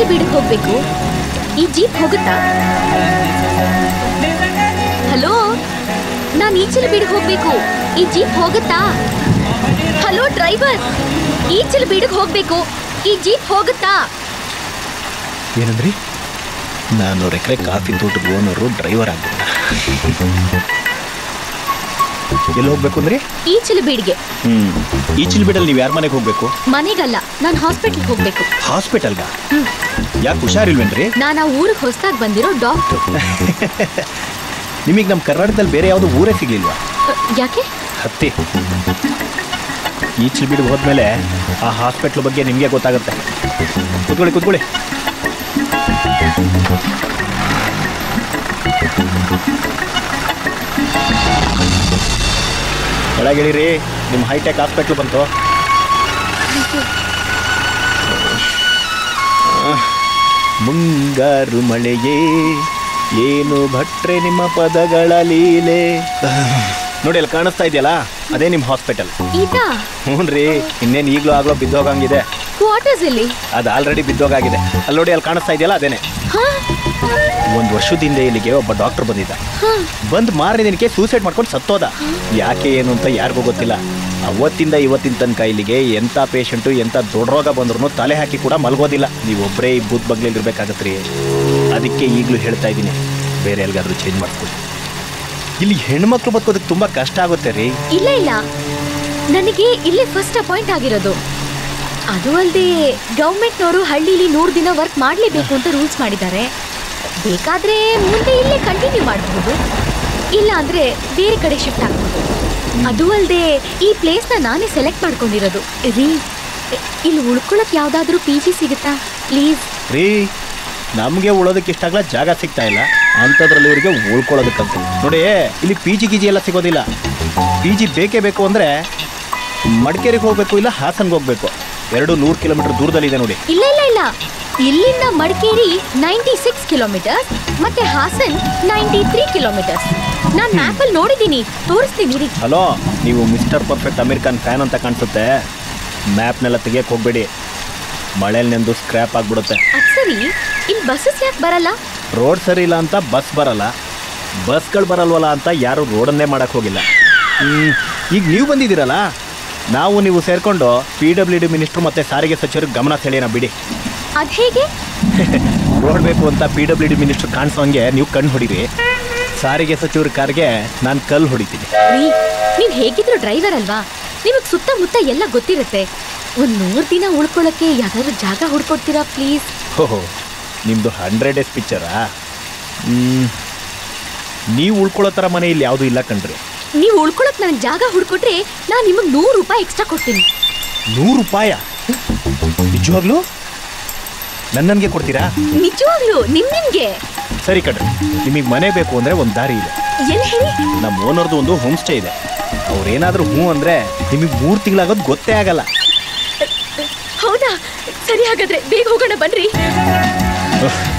ಬೀಡಿಗೆ ಹೋಗ್ಬೇಕು ಈ ಜೀಪ್ ಹೋಗುತ್ತಾ ಹಲೋ ನಾನ್ ಈಚಲ ಬೀಡಿಗೆ ಹೋಗ್ಬೇಕು ಈ ಜೀಪ್ ಹೋಗುತ್ತಾ ಹಲೋ ಡ್ರೈವರ್ ಈಚಲ ಬೀಡಿಗೆ ಹೋಗ್ಬೇಕು ಈ ಜೀಪ್ ಹೋಗುತ್ತಾ ಏನಂದ್ರಿ ನಾನ್ನೂರು ಎಕರೆ ಕಾಫಿ ತೋಟದ ಓನರು ಡ್ರೈವರ್ ಆಗ್ಬಿಟ್ಟ ಎಲ್ಲಿ ಹೋಗ್ಬೇಕು ಅಂದ್ರಿ ಈಚಲ ಬೀಡಿಗೆ ಹ್ಮ್ ಈ ಚಿಲ್ಬಿಡಲ್ಲಿ ನೀವು ಯಾರ ಮನೆಗೆ ಹೋಗ್ಬೇಕು ಮನೆಗಲ್ಲ ನಾನು ಹಾಸ್ಪಿಟ್ಲ್ಗೆ ಹೋಗ್ಬೇಕು ಹಾಸ್ಪಿಟಲ್ಗ ಯಾಕೆ ಹುಷಾರಿಲ್ವೇನ್ರಿ ನಾನು ಆ ಊರಿಗೆ ಹೊಸದಾಗಿ ಬಂದಿರೋ ಡಾಕ್ಟ್ರು ನಿಮಗೆ ನಮ್ಮ ಕರ್ನಾಟಕದಲ್ಲಿ ಬೇರೆ ಯಾವುದು ಊರೇ ಸಿಗ್ಲಿಲ್ವಾ ಯಾಕೆ ಹತ್ತಿ ಈ ಚಿಲ್ಬಿಡಿಗೆ ಹೋದ್ಮೇಲೆ ಆ ಹಾಸ್ಪಿಟ್ಲ್ ಬಗ್ಗೆ ನಿಮಗೆ ಗೊತ್ತಾಗುತ್ತೆ ಕೂತ್ಕೊಳ್ಳಿ ಕೂತ್ಕೊಳ್ಳಿ ಒಳಗಿಳಿರಿ ನಿಮ್ಮ ಹೈಟೆಕ್ ಹಾಸ್ಪಿಟ್ಲ್ ಬಂತು ಮುಂಗಾರು ಮಳೆಯೇ ಏನು ಭಟ್ರೆ ನಿಮ್ಮ ಪದಗಳ ಲೀಲೆ ನೋಡಿ ಅಲ್ಲಿ ಕಾಣಿಸ್ತಾ ಇದೆಯಲ್ಲ ಅದೇ ನಿಮ್ಮ ಹಾಸ್ಪಿಟಲ್ ಇದಾ ಹ್ಞೂ ರೀ ಇನ್ನೇನು ಈಗಲೂ ಆಗ್ಲೋ ಬಿದ್ದೋಗಂಗಿದೆ ಕ್ವಾರ್ಟರ್ಸ್ ಇಲ್ಲಿ ಅದು ಆಲ್ರೆಡಿ ಬಿದ್ದೋಗಾಗಿದೆ ಅಲ್ಲಿ ನೋಡಿ ಅಲ್ಲಿ ಕಾಣಿಸ್ತಾ ಇದೆಯಲ್ಲ ಅದೇನೆ ಹಾ ಒಂದು ವರ್ಷದ ಹಿಂದೆ ಇಲ್ಲಿಗೆ ಒಬ್ಬ ಡಾಕ್ಟರ್ ಬಂದಿದ್ದ ಹಾ ಬಂದ್ ಮಾರನೇ ದಿನಕ್ಕೆ ಸೂಸೈಡ್ ಮಾಡ್ಕೊಂಡು ಸತ್ತೋದ ಯಾಕೆ ಏನು ಅಂತ ಯಾರಿಗೂ ಗೊತ್ತಿಲ್ಲ ಅವತ್ತಿಂದ ಇವತ್ತಿನ ತನಕ ಇಲ್ಲಿಗೆ ಎಂಥ ಪೇಷಂಟು ಎಂಥ ದೊಡ್ಡ ರೋಗ ಬಂದ್ರು ತಲೆ ಹಾಕಿ ಕೂಡ ಮಲ್ಗೋದಿಲ್ಲ ನೀವು ಒಬ್ಬರೇ ಈ ಬೂತ್ ಬಗ್ಲಲ್ಲಿ ಇರ್ಬೇಕಾಗತ್ರಿ ಅದಕ್ಕೆ ಈಗಲೂ ಹೇಳ್ತಾ ಇದ್ದೀನಿ ಬೇರೆ ಎಲ್ಗಾದ್ರೂ ಚೇಂಜ್ ಮಾಡ್ಕೊಳ್ಳಿ ಇಲ್ಲಿ ಹೆಣ್ಮಕ್ಳು ಬದುಕೋದಕ್ಕೆ ತುಂಬ ಕಷ್ಟ ಆಗುತ್ತೆ ರೀ ಇಲ್ಲ ಇಲ್ಲ ನನಗೆ ಇಲ್ಲೇ ಫಸ್ಟ್ ಅಪಾಯಿಂಟ್ ಆಗಿರೋದು ಅದು ಅಲ್ಲದೆ ಗೌರ್ಮೆಂಟ್ನವರು ಹಳ್ಳಿಲಿ ನೂರು ದಿನ ವರ್ಕ್ ಮಾಡಲೇಬೇಕು ಅಂತ ರೂಲ್ಸ್ ಮಾಡಿದ್ದಾರೆ ಬೇಕಾದ್ರೆ ಮುಂದೆ ಇಲ್ಲೇ ಕಂಟಿನ್ಯೂ ಮಾಡಬಹುದು ಇಲ್ಲ ಅಂದ್ರೆ ಬೇರೆ ಕಡೆ ಶಿಫ್ಟ್ ಆಗ್ಬೋದು ಅದು ಅಲ್ಲದೆ ಈ ಪ್ಲೇಸ್ನ ನಾನೇ ಸೆಲೆಕ್ಟ್ ಮಾಡ್ಕೊಂಡಿರೋದು ರೀ ಇ- ಇಲ್ಲಿ ಉಳ್ಕೊಳಕ್ ಯಾವ್ದಾದ್ರೂ ಪಿ ಜಿ ಸಿಗುತ್ತಾ ಪ್ಲೀಸ್ ರೀ ನಮಗೆ ಉಳೋದಕ್ಕೆ ಇಷ್ಟಾಗಲ್ಲ ಜಾಗ ಸಿಗ್ತಾ ಇಲ್ಲ ಅಂಥದ್ರಲ್ಲಿ ಇವರಿಗೆ ಉಳ್ಕೊಳ್ಳೋದಕ್ಕಂತ ನೋಡಿ ಇಲ್ಲಿ ಪಿ ಜಿ ಗಿಜಿ ಎಲ್ಲ ಸಿಗೋದಿಲ್ಲ ಪಿ ಜಿ ಬೇಕೇ ಬೇಕು ಅಂದರೆ ಮಡಿಕೇರಿಗೆ ಹೋಗಬೇಕು ಇಲ್ಲ ಹಾಸನ್ಗೆ ಹೋಗಬೇಕು ಎರಡು ನೂರು ಕಿಲೋಮೀಟರ್ ದೂರದಲ್ಲಿದೆ ನೋಡಿ ಇಲ್ಲ ಇಲ್ಲ ಇಲ್ಲ ಇಲ್ಲಿಂದ ಮಡಿಕೇರಿ ನೈಂಟಿ ಸಿಕ್ಸ್ ಕಿಲೋಮೀಟರ್ಸ್ ಮತ್ತೆ ಹಾಸನ್ ನೈಂಟಿ ತ್ರೀ ಕಿಲೋಮೀಟರ್ಸ್ ನಾನು ಮ್ಯಾಪಲ್ಲಿ ನೋಡಿದ್ದೀನಿ ತೋರಿಸ್ತೀನಿ ರೀ ಹಲೋ ನೀವು ಮಿಸ್ಟರ್ ಪರ್ಫೆಕ್ಟ್ ಅಮೆರಿಕನ್ ಫ್ಯಾನ್ ಅಂತ ಕಾಣಿಸುತ್ತೆ ಮ್ಯಾಪ್ನೆಲ್ಲ ತೆಗಿಯಕ್ಕೆ ಹೋಗಬೇಡಿ ಮಳೇಲಿ ನೆಂದು ಸ್ಕ್ರ್ಯಾಪ್ ಆಗಿಬಿಡುತ್ತೆ ಅದ್ ಸರಿ ಇಲ್ಲಿ ಬಸ್ಸಸ್ ಯಾಕೆ ಬರಲ್ಲ ರೋಡ್ ಸರಿ ಇಲ್ಲ ಅಂತ ಬಸ್ ಬರಲ್ಲ ಬಸ್ಗಳು ಬರಲ್ವಲ್ಲ ಅಂತ ಯಾರು ರೋಡನ್ನೇ ಮಾಡಕ್ಕೆ ಹೋಗಿಲ್ಲ ಹ್ಮ್, ಈಗ ನೀವು ಬಂದಿದ್ದೀರಲ್ಲ ನಾವು ನೀವು ಸೇರಿಕೊಂಡು ಪಿ ಡಬ್ಲ್ಯೂ ಡಿ ಮಿನಿಸ್ಟ್ರು ಮತ್ತು ಸಾರಿಗೆ ಸಚಿವರಿಗೆ ಗಮನ ಸೆಳೆಯೋಣ ಬಿಡಿ ಅದ್ ಹೇಗೆ ರೋಡ್ ಬೇಕು ಅಂತ ಪಿ ಡಬ್ಲ್ಯೂ ಡಿ ಮಿನಿಸ್ಟ್ರು ಕಾಣಿಸೋಂಗೆ ನೀವು ಕಣ್ಣು ಹೊಡಿರಿ ಸಾರಿಗೆ ಸಚಿವರ ಕಾರ್ಗೆ ನಾನು ಕಲ್ಲು ಹೊಡಿತೀನಿ ರೀ ನೀವ್ ಹೇಗಿದ್ರು ಡ್ರೈವರ್ ಅಲ್ವಾ ನಿಮಗ್ ಸುತ್ತಮುತ್ತ ಎಲ್ಲ ಗೊತ್ತಿರುತ್ತೆ ಒಂದ್ ನೂರ್ ದಿನ ಉಳ್ಕೊಳಕ್ಕೆ ಯಾವ್ದಾದ್ರು ಜಾಗ ಹುಡ್ಕೊಡ್ತೀರಾ ಪ್ಲೀಸ್ ಓಹೋ ನಿಮ್ಮದು ಹಂಡ್ರೆಡ್ ಡೇಸ್ ಪಿಕ್ಚರಾ ನೀವು ಉಳ್ಕೊಳ್ಳೋ ಥರ ಮನೆ ಇಲ್ಲಿ ಯಾವುದೂ ಇಲ್ಲ ಕಣ್ರಿ ನೀವು ಉಳ್ಕೊಳಕ್ ನನಗೆ ಜಾಗ ಹುಡ್ಕೊಟ್ರೆ ನಾನು ನಿಮಗ್ ನೂರು ರೂಪಾಯಿ ಎಕ್ಸ್ಟ್ರಾ ಕೊಡ್ತೀನಿ ನೂರು ರೂಪಾಯ ನಿಜವಾಗ್ಲೂ ನನ್ನನ್ಗೆ ಕೊಡ್ತೀರಾ ನಿಜವಾಗ್ಲು ನಿಮ್ ನಿಮ್ಗೆ ಸರಿ ಕಣ್ರಿ ನಿಮಗೆ ಮನೆ ಬೇಕು ಅಂದರೆ ಒಂದು ದಾರಿ ಇದೆ ಎಲ್ಲಿ ಹೇಳಿ ನಮ್ಮ ಓನರ್ದು ಒಂದು ಹೋಮ್ ಸ್ಟೇ ಇದೆ ಅವ್ರೇನಾದರೂ ಹ್ಞೂ ಅಂದರೆ ನಿಮಗೆ ಮೂರು ತಿಂಗಳಾಗೋದು ಗೊತ್ತೇ ಆಗಲ್ಲ ಹೌದಾ ಸರಿ ಹಾಗಾದ್ರೆ ಬೇಗ ಹೋಗೋಣ ಬನ್ರಿ ಉಫ್,